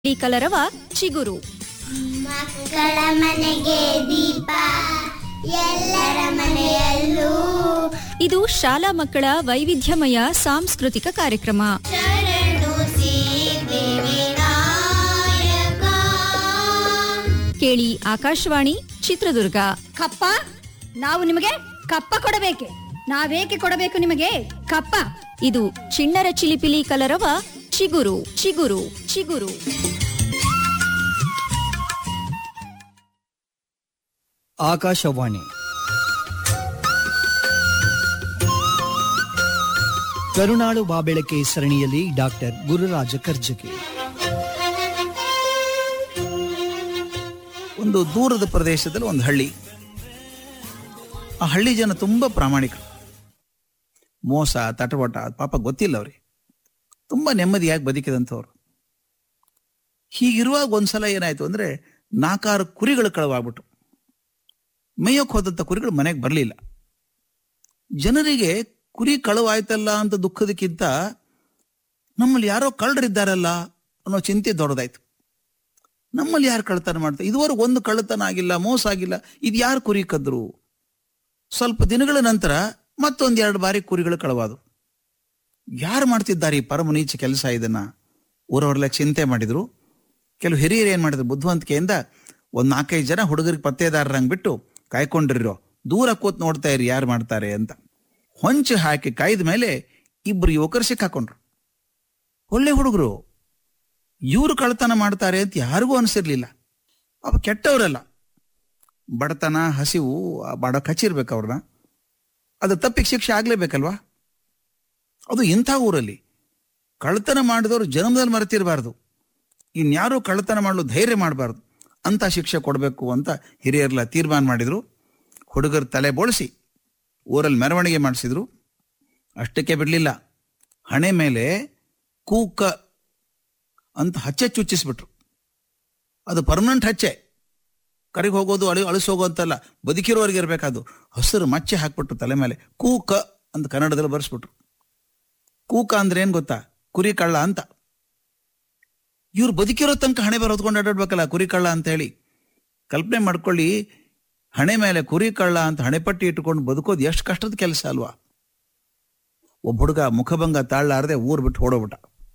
ಈ ಕಲರವ ಚಿಗುರು ಮಕ್ಕಳ ಮನೆಗೆ ದೀಪ ಎಲ್ಲರ ಮನೆಯಲ್ಲೂ ಇದು ಶಾಲಾ ಮಕ್ಕಳ ವೈವಿಧ್ಯಮಯ ಸಾಂಸ್ಕೃತಿಕ ಕಾರ್ಯಕ್ರಮ ಶರಣು ಸಿದ್ಧಿವಿನಾಯಕ ಕೇಳಿ ಆಕಾಶವಾಣಿ ಚಿತ್ರದುರ್ಗ ಕಪ್ಪ ನಾವು ನಿಮಗೆ ಕಪ್ಪ ಕೊಡಬೇಕೆ ನಾವೇಕೆ ಕೊಡಬೇಕು ನಿಮಗೆ ಕಪ್ಪ ಇದು ಚಿಣ್ಣರ ಚಿಲಿಪಿಲಿ ಕಲರವ ಚಿಗುರು ಚಿಗುರು ಚಿಗುರು ಆಕಾಶವಾಣಿ ಕರುನಾಡು ಬಾಬೆಳಕೆ ಸರಣಿಯಲ್ಲಿ ಡಾಕ್ಟರ್ ಗುರುರಾಜ ಕರ್ಜಗಿ ಒಂದು ದೂರದ ಪ್ರದೇಶದಲ್ಲಿ ಒಂದು ಹಳ್ಳಿ ಆ ಹಳ್ಳಿ ಜನ ತುಂಬ ಪ್ರಾಮಾಣಿಕರು ಮೋಸ ತಟವಟ ಪಾಪ ಗೊತ್ತಿಲ್ಲ ಅವ್ರಿಗೆ ತುಂಬ ನೆಮ್ಮದಿಯಾಗಿ ಬದುಕಿದಂಥವ್ರು ಹೀಗಿರುವಾಗ ಒಂದ್ಸಲ ಏನಾಯ್ತು ಅಂದ್ರೆ ನಾಲ್ಕಾರು ಕುರಿಗಳು ಕಳವಾಗ್ಬಿಟ್ಟು ಮೇಯಕ್ಕೆ ಹೋದಂಥ ಕುರಿಗಳು ಮನೆಗೆ ಬರಲಿಲ್ಲ ಜನರಿಗೆ ಕುರಿ ಕಳುವಾಯ್ತಲ್ಲ ಅಂತ ದುಃಖದಕ್ಕಿಂತ ನಮ್ಮಲ್ಲಿ ಯಾರೋ ಕಳ್ಳರಿದ್ದಾರಲ್ಲ ಅನ್ನೋ ಚಿಂತೆ ದೊಡ್ಡದಾಯ್ತು ನಮ್ಮಲ್ಲಿ ಯಾರು ಕಳ್ಳತನ ಮಾಡ್ತಾರೆ ಇದುವರೆಗೂ ಒಂದು ಕಳ್ಳತನ ಆಗಿಲ್ಲ ಮೋಸ ಆಗಿಲ್ಲ ಇದು ಯಾರು ಕುರಿ ಕದ್ರು ಸ್ವಲ್ಪ ದಿನಗಳ ನಂತರ ಮತ್ತೊಂದ್ ಎರಡು ಬಾರಿ ಕುರಿಗಳು ಕಳವಾದು ಯಾರು ಮಾಡ್ತಿದ್ದಾರೆ ಈ ಪರಮ ನೀಚ ಕೆಲಸ ಇದನ್ನ ಊರವರೆಲ್ಲ ಚಿಂತೆ ಮಾಡಿದ್ರು ಕೆಲವು ಹಿರಿಯರು ಏನ್ ಮಾಡಿದ್ರು ಬುದ್ಧಿವಂತಿಕೆಯಿಂದ ಒಂದ್ ನಾಲ್ಕೈದು ಜನ ಹುಡುಗರಿಗೆ ಪತ್ತೇದಾರರಂಗ್ ಬಿಟ್ಟು ಕಾಯ್ಕೊಂಡಿರೋ ದೂರ ಕೂತ್ ನೋಡ್ತಾ ಇರಿ ಯಾರು ಮಾಡ್ತಾರೆ ಅಂತ ಹೊಂಚು ಹಾಕಿ ಕಾಯ್ದ ಮೇಲೆ ಇಬ್ರು ಯುವಕರು ಸಿಕ್ಕಾಕೊಂಡ್ರು ಒಳ್ಳೆ ಹುಡುಗರು ಇವರು ಕಳ್ತನ ಮಾಡ್ತಾರೆ ಅಂತ ಯಾರಿಗೂ ಅನಿಸಿರ್ಲಿಲ್ಲ ಅವ ಕೆಟ್ಟವರಲ್ಲ ಬಡತನ ಹಸಿವು ಆ ಬಡ ಕಚ್ಚಿರ್ಬೇಕು ಅವ್ರನ್ನ ಅದು ತಪ್ಪಿಗೆ ಶಿಕ್ಷೆ ಆಗ್ಲೇಬೇಕಲ್ವಾ ಅದು ಇಂಥ ಊರಲ್ಲಿ ಕಳ್ತನ ಮಾಡಿದವರು ಜನ್ಮದಲ್ಲಿ ಮರೆತಿರಬಾರ್ದು ಇನ್ಯಾರು ಕಳ್ತನ ಮಾಡಲು ಧೈರ್ಯ ಮಾಡಬಾರ್ದು ಅಂತ ಶಿಕ್ಷೆ ಕೊಡಬೇಕು ಅಂತ ಹಿರಿಯರೆಲ್ಲ ತೀರ್ಮಾನ ಮಾಡಿದ್ರು ಹುಡುಗರ ತಲೆ ಬೋಳಿಸಿ ಊರಲ್ಲಿ ಮೆರವಣಿಗೆ ಮಾಡಿಸಿದ್ರು ಅಷ್ಟಕ್ಕೆ ಬಿಡಲಿಲ್ಲ ಹಣೆ ಮೇಲೆ ಕೂಕ ಅಂತ ಹಚ್ಚೆ ಚುಚ್ಚಿಸ್ಬಿಟ್ರು ಅದು ಪರ್ಮನೆಂಟ್ ಹಚ್ಚೆ ಕರಿಗೆ ಹೋಗೋದು ಅಳಿ ಅಳಿಸೋಗೋ ಅಂತಲ್ಲ ಬದುಕಿರೋರಿಗೆ ಇರಬೇಕಾದು ಹಸಿರು ಮಚ್ಚೆ ಹಾಕ್ಬಿಟ್ರು ತಲೆ ಮೇಲೆ ಕೂಕ ಅಂತ ಕನ್ನಡದಲ್ಲಿ ಬರ್ಸ್ಬಿಟ್ರು ಕೂಕ ಅಂದ್ರೆ ಏನ್ ಗೊತ್ತಾ ಕುರಿ ಕಳ್ಳ ಅಂತ ಇವ್ರು ಬದುಕಿರೋ ತನಕ ಹಣೆ ಬರ ಹೊತ್ಕೊಂಡು ಅಡ್ಡಾಡ್ಬೇಕಲ್ಲ ಕುರಿ ಕಳ್ಳ ಅಂತ ಹೇಳಿ ಕಲ್ಪನೆ ಮಾಡ್ಕೊಳ್ಳಿ ಹಣೆ ಮೇಲೆ ಕುರಿ ಕಳ್ಳ ಅಂತ ಹಣೆಪಟ್ಟಿ ಇಟ್ಕೊಂಡು ಬದುಕೋದು ಎಷ್ಟು ಕಷ್ಟದ ಕೆಲಸ ಅಲ್ವಾ ಒಬ್ಬ ಹುಡುಗ ಮುಖಭಂಗ ತಾಳ್ಲಾರದೆ ಊರ್ ಬಿಟ್ಟು ಓಡೋಗ್ಬಿಟ್ಟ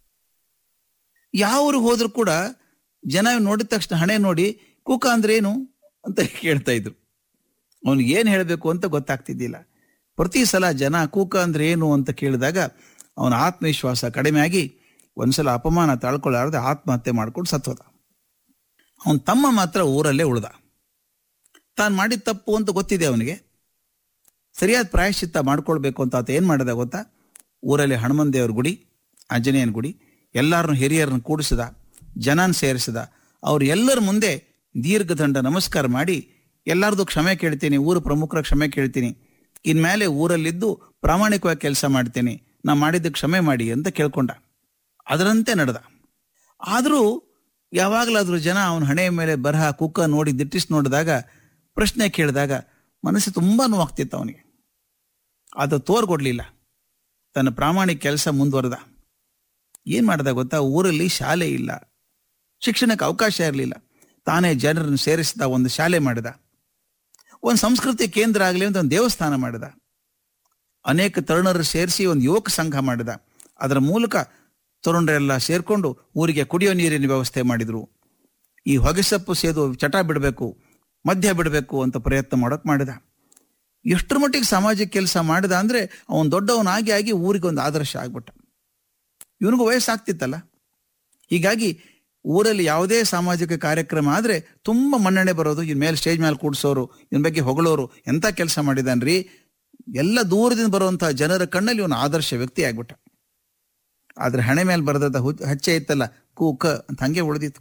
ಯಾವ ಊರಿಗೆ ಹೋದ್ರು ಕೂಡ ಜನ ನೋಡಿದ ತಕ್ಷಣ ಹಣೆ ನೋಡಿ ಕೂಕ ಅಂದ್ರೆ ಏನು ಅಂತ ಕೇಳ್ತಾ ಇದ್ರು ಅವನಿಗೆ ಏನ್ ಹೇಳಬೇಕು ಅಂತ ಗೊತ್ತಾಗ್ತಿದ್ದಿಲ್ಲ ಪ್ರತಿ ಸಲ ಜನ ಕೂಕ ಅಂದ್ರೆ ಏನು ಅಂತ ಕೇಳಿದಾಗ ಅವನ ಆತ್ಮವಿಶ್ವಾಸ ಕಡಿಮೆ ಆಗಿ ಒಂದ್ಸಲ ಅಪಮಾನ ತಾಳ್ಕೊಳ್ಳಾರದೆ ಆತ್ಮಹತ್ಯೆ ಮಾಡ್ಕೊಂಡು ಸತ್ವದ ಅವನ ತಮ್ಮ ಮಾತ್ರ ಊರಲ್ಲೇ ಉಳ್ದ ತಾನು ಮಾಡಿದ ತಪ್ಪು ಅಂತ ಗೊತ್ತಿದೆ ಅವನಿಗೆ ಸರಿಯಾದ ಪ್ರಾಯಶ್ಚಿತ್ತ ಮಾಡ್ಕೊಳ್ಬೇಕು ಅಂತ ಆತ ಏನ್ ಮಾಡಿದ ಗೊತ್ತಾ ಊರಲ್ಲಿ ಹನುಮನ್ ದೇವ್ರ ಗುಡಿ ಆಂಜನೇಯನ ಗುಡಿ ಎಲ್ಲಾರನ್ನು ಹಿರಿಯರನ್ನು ಕೂಡಿಸಿದ ಜನನ್ ಸೇರಿಸಿದ ಅವ್ರು ಎಲ್ಲರ ಮುಂದೆ ದೀರ್ಘದಂಡ ನಮಸ್ಕಾರ ಮಾಡಿ ಎಲ್ಲರದು ಕ್ಷಮೆ ಕೇಳ್ತೀನಿ ಊರ ಪ್ರಮುಖರ ಕ್ಷಮೆ ಕೇಳ್ತೀನಿ ಇನ್ಮೇಲೆ ಊರಲ್ಲಿದ್ದು ಪ್ರಾಮಾಣಿಕವಾಗಿ ಕೆಲಸ ಮಾಡ್ತೀನಿ ನಾ ಮಾಡಿದ್ದು ಕ್ಷಮೆ ಮಾಡಿ ಅಂತ ಕೇಳ್ಕೊಂಡ ಅದರಂತೆ ನಡೆದ ಆದರೂ ಯಾವಾಗಲಾದ್ರೂ ಜನ ಅವನ ಹಣೆಯ ಮೇಲೆ ಬರಹ ಕುಕ್ಕ ನೋಡಿ ದಿಟ್ಟಿಸಿ ನೋಡಿದಾಗ ಪ್ರಶ್ನೆ ಕೇಳಿದಾಗ ಮನಸ್ಸು ತುಂಬಾ ನೋವಾಗ್ತಿತ್ತು ಅವನಿಗೆ ಅದು ತೋರ್ಗೊಡ್ಲಿಲ್ಲ ತನ್ನ ಪ್ರಾಮಾಣಿಕ ಕೆಲಸ ಮುಂದುವರೆದ ಏನ್ ಮಾಡ್ದ ಗೊತ್ತಾ ಊರಲ್ಲಿ ಶಾಲೆ ಇಲ್ಲ ಶಿಕ್ಷಣಕ್ಕೆ ಅವಕಾಶ ಇರಲಿಲ್ಲ ತಾನೇ ಜನರನ್ನು ಸೇರಿಸಿದ ಒಂದು ಶಾಲೆ ಮಾಡಿದ ಒಂದು ಸಂಸ್ಕೃತಿ ಕೇಂದ್ರ ಆಗಲಿ ಅಂತ ಒಂದು ದೇವಸ್ಥಾನ ಮಾಡಿದ ಅನೇಕ ತರುಣರು ಸೇರಿಸಿ ಒಂದು ಯುವಕ ಸಂಘ ಮಾಡಿದ ಅದರ ಮೂಲಕ ತರುಣರೆಲ್ಲ ಸೇರ್ಕೊಂಡು ಊರಿಗೆ ಕುಡಿಯೋ ನೀರಿನ ವ್ಯವಸ್ಥೆ ಮಾಡಿದ್ರು ಈ ಹೊಗೆಸೊಪ್ಪು ಸೇದು ಚಟ ಬಿಡಬೇಕು ಮದ್ಯ ಬಿಡಬೇಕು ಅಂತ ಪ್ರಯತ್ನ ಮಾಡೋಕ್ ಮಾಡಿದ ಎಷ್ಟರ ಮಟ್ಟಿಗೆ ಸಾಮಾಜಿಕ ಕೆಲಸ ಮಾಡಿದ ಅಂದ್ರೆ ಅವನ್ ದೊಡ್ಡವನಾಗಿ ಆಗಿ ಊರಿಗೆ ಒಂದು ಆದರ್ಶ ಆಗ್ಬಿಟ್ಟ ಇವನಿಗೂ ವಯಸ್ಸಾಗ್ತಿತ್ತಲ್ಲ ಹೀಗಾಗಿ ಊರಲ್ಲಿ ಯಾವುದೇ ಸಾಮಾಜಿಕ ಕಾರ್ಯಕ್ರಮ ಆದ್ರೆ ತುಂಬಾ ಮನ್ನಣೆ ಬರೋದು ಇನ್ ಮೇಲೆ ಸ್ಟೇಜ್ ಮೇಲೆ ಕೂಡ್ಸೋರು ಇವನ್ ಬಗ್ಗೆ ಹೊಗಳೋರು ಎಂತ ಕೆಲಸ ಮಾಡಿದಾನ್ರಿ ಎಲ್ಲ ದೂರದಿಂದ ಬರುವಂತಹ ಜನರ ಕಣ್ಣಲ್ಲಿ ಇವನು ಆದರ್ಶ ವ್ಯಕ್ತಿ ಆಗ್ಬಿಟ್ಟ ಆದ್ರೆ ಹಣೆ ಮೇಲೆ ಬರೆದ ಹಚ್ಚೆ ಇತ್ತಲ್ಲ ಕೂಕ ಅಂತ ಹಂಗೆ ಉಳಿದಿತ್ತು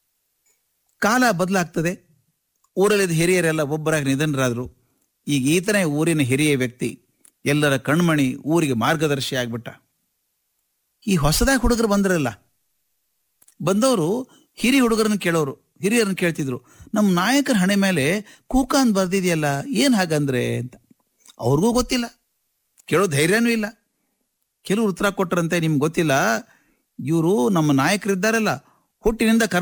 ಕಾಲ ಬದಲಾಗ್ತದೆ ಊರಲ್ಲಿ ಹಿರಿಯರೆಲ್ಲ ಒಬ್ಬರಾಗಿ ನಿಧನರಾದ್ರು ಈಗ ಈತನೇ ಊರಿನ ಹಿರಿಯ ವ್ಯಕ್ತಿ ಎಲ್ಲರ ಕಣ್ಮಣಿ ಊರಿಗೆ ಮಾರ್ಗದರ್ಶಿ ಆಗ್ಬಿಟ್ಟ ಈ ಹೊಸದಾಗಿ ಹುಡುಗರು ಬಂದ್ರಲ್ಲ ಬಂದವರು ಹಿರಿಯ ಹುಡುಗರನ್ನ ಕೇಳೋರು ಹಿರಿಯರನ್ನ ಕೇಳ್ತಿದ್ರು ನಮ್ಮ ನಾಯಕರ ಹಣೆ ಮೇಲೆ ಕೂಕ ಅಂತ ಬರ್ದಿದೆಯಲ್ಲ ಏನ್ ಹಾಗಂದ್ರೆ ಅಂತ ಅವ್ರಿಗೂ ಗೊತ್ತಿಲ್ಲ ಕೇಳೋ ಧೈರ್ಯನೂ ಇಲ್ಲ ಕೆಲವರು ಉತ್ತರ ಕೊಟ್ಟರಂತೆ ನಿಮ್ಗೆ ಗೊತ್ತಿಲ್ಲ ಇವರು ನಮ್ಮ ನಾಯಕರಿದ್ದಾರಲ್ಲ ಹುಟ್ಟಿನಿಂದ